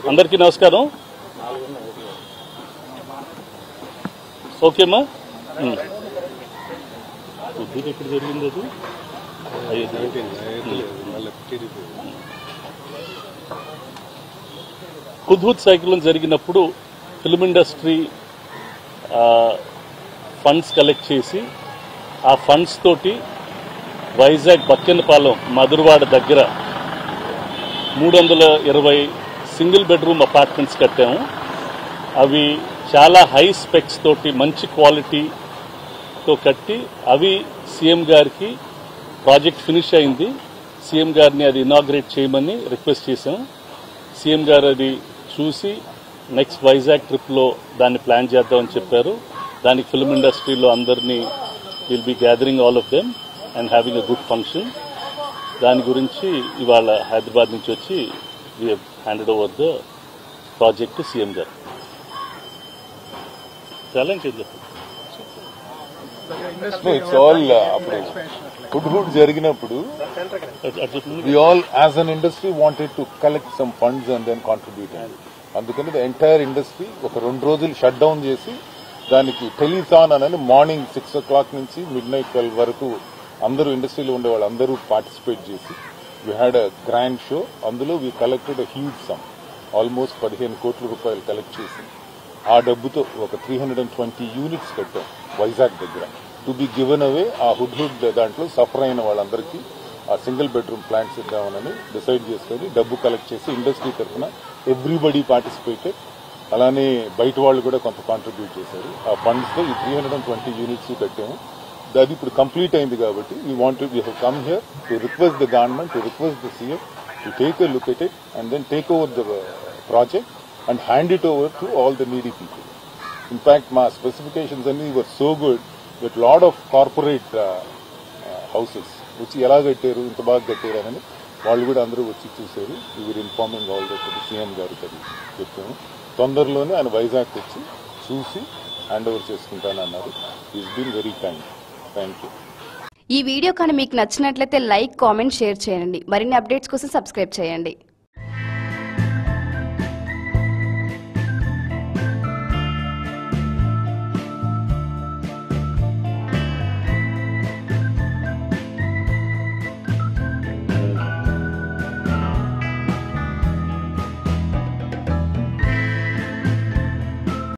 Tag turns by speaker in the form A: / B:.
A: అందరికీ నమస్కారం ఓకేమ్మా ఉమ్. ఉద్యోగం ఎప్పుడు జరిగింది అది హుద్హుద్ సైక్లోన్ జరిగినప్పుడు ఫిల్మ్ ఇండస్ట్రీ ఫండ్స్ కలెక్ట్ చేసి ఆ ఫండ్స్ తోటి వైజాగ్ బక్కెనపాలెం మధురవాడ దగ్గర మూడు వందల ఇరవై సింగిల్ బెడ్రూమ్ అపార్ట్మెంట్స్ కట్టాము అవి చాలా హై స్పెక్స్ తోటి మంచి క్వాలిటీతో కట్టి అవి సీఎం గారికి ప్రాజెక్ట్ ఫినిష్ అయింది సీఎం గారిని అది ఇనాగ్రేట్ చేయమని రిక్వెస్ట్ చేశాం సీఎం గారు అది చూసి నెక్స్ట్ వైజాగ్ ట్రిప్లో దాన్ని ప్లాన్ చేద్దామని చెప్పారు దానికి ఫిల్మ్ ఇండస్ట్రీలో అందరినీ will be gathering all of them and having a good function దాని గురించి ఇవాళ హైదరాబాద్ నుంచి వచ్చి we handed over the project CM గారు చాలా ఇంకేం చెప్పండి
B: ఇట్స్ ఆల్ అప్పుడు ఫుడ్ హుడ్ జరిగినప్పుడు
A: అది- అది చెప్పండి
B: we all as an industry wanted to collect some funds and then contribute అందుకని ద ఎంటైర్ ఇండస్ట్రీ ఒక రెండు రోజులు షట్ డౌన్ చేసి దానికి టెలిథాన్ అని మార్నింగ్ సిక్స్ ఓ క్లాక్ నుంచి మిడ్ నైట్ ట్వెల్వ్ వరకు అందరూ ఇండస్ట్రీలో ఉండే వాళ్ళు అందరూ పార్టిసిపేట్ చేసి we had a grand show అందులో we collected huge sum almost పదిహేను కోట్ల రూపాయలు కలెక్ట్ చేసి ఆ డబ్బుతో ఒక three hundred and twenty units కట్టాం వైజాగ్ దగ్గర టు బి గివెన్ అవే ఆ హుడ్ హుడ్ దాంట్లో సఫర్ అయిన వాళ్ళందరికీ ఆ సింగిల్ బెడ్రూమ్ ప్లాంట్స్ ఇద్దామని డిసైడ్ చేసుకొని డబ్బు కలెక్ట్ చేసి ఇండస్ట్రీ తరఫున ఎవ్రీబడి పార్టిసిపేటెడ్ అలానే బయట వాళ్ళు కూడా కొంత కాంట్రిబ్యూట్ చేశారు ఆ ఫండ్స్ తో ఈ three hundred and twenty units కట్టాము అది ఇప్పుడు కంప్లీట్ అయింది కాబట్టి we want we have come here to request the government to request the CM to take a look at it and then take over the project and hand it over to all the needy people in fact మా specifications అన్ని were so good with lot of corporate houses వచ్చి ఎలా కట్టారు ఇంత బాగా కట్టారు అని వాళ్ళు కూడా అందరూ వచ్చి చూశారు వీరు ఇన్ఫార్మింగ్ ఆల్ దట్ సీఎం గారికి అది చెప్పాము తొందరలోనే ఆయన వైజాగ్ వచ్చి చూసి హ్యాండ్ ఓవర్ చేసుకుంటానన్నారు is been very kind thank you
C: ఈ వీడియో కానీ మీకు నచ్చినట్లయితే లైక్ కామెంట్ షేర్ చేయండి మరిన్ని అప్డేట్స్ కోసం సబ్స్క్రైబ్ చేయండి